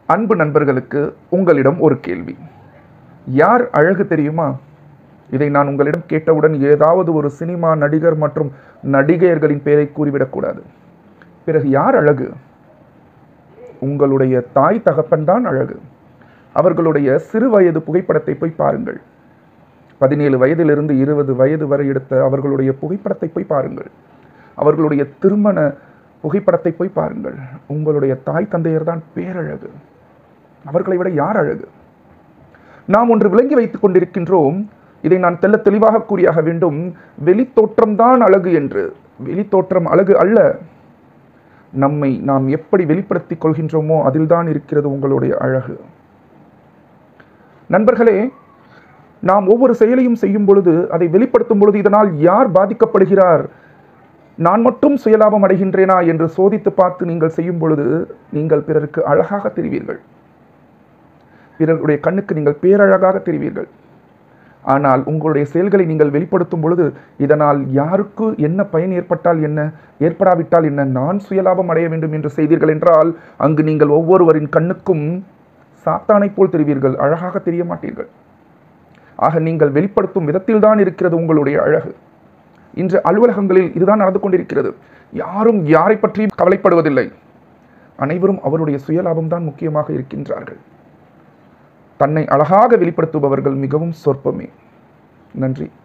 அன்பு நண்பர்களுக்கு உங்களிடம் ஒரு கேள்வி யார் அழகு தெரியுமா இதை நான் உங்களிடம் கேட்டவுடன் ஏதாவது ஒரு சினிமா நடிகர் மற்றும் நடிகையர்களின் பெயரை கூறிவிடக்கூடாது பிறகு யார் அழகு உங்களுடைய தாய் தகப்பன் தான் அழகு அவர்களுடைய சிறு வயது புகைப்படத்தை போய் பாருங்கள் பதினேழு வயதிலிருந்து இருபது வயது வரை எடுத்த அவர்களுடைய புகைப்படத்தை போய் பாருங்கள் அவர்களுடைய திருமண புகைப்படத்தை போய் பாருங்கள் உங்களுடைய தாய் தந்தையர் தான் பேரழகு அவர்களை விட யார் அழகு நாம் ஒன்று விளங்கி வைத்துக் கொண்டிருக்கின்றோம் இதை நான் தெள்ள தெளிவாக கூறியாக வேண்டும் வெளித்தோற்றம்தான் அழகு என்று வெளித்தோற்றம் அழகு அல்ல நம்மை நாம் எப்படி வெளிப்படுத்திக் கொள்கின்றோமோ அதில்தான் இருக்கிறது உங்களுடைய அழகு நண்பர்களே நாம் ஒவ்வொரு செயலையும் செய்யும் பொழுது அதை வெளிப்படுத்தும் பொழுது இதனால் யார் பாதிக்கப்படுகிறார் நான் மட்டும் சுயலாபம் அடைகின்றேனா என்று சோதித்து பார்த்து நீங்கள் செய்யும் பொழுது நீங்கள் பிறருக்கு அழகாக தெரிவீர்கள் பிறருடைய கண்ணுக்கு நீங்கள் பேரழகாக தெரிவீர்கள் ஆனால் உங்களுடைய செயல்களை நீங்கள் வெளிப்படுத்தும் பொழுது இதனால் யாருக்கு என்ன பயன் ஏற்பட்டால் என்ன ஏற்படாவிட்டால் என்ன நான் சுயலாபம் அடைய வேண்டும் என்று செய்தீர்கள் என்றால் அங்கு நீங்கள் ஒவ்வொருவரின் கண்ணுக்கும் சாத்தானை போல் தெரிவீர்கள் அழகாக தெரிய மாட்டீர்கள் ஆக நீங்கள் வெளிப்படுத்தும் விதத்தில்தான் இருக்கிறது உங்களுடைய அழகு இன்று அலுவலகங்களில் இதுதான் நடந்து கொண்டிருக்கிறது யாரும் யாரை பற்றியும் கவலைப்படுவதில்லை அனைவரும் அவருடைய சுயலாபம் தான் முக்கியமாக இருக்கின்றார்கள் தன்னை அழகாக வெளிப்படுத்துபவர்கள் மிகவும் சொற்பமே நன்றி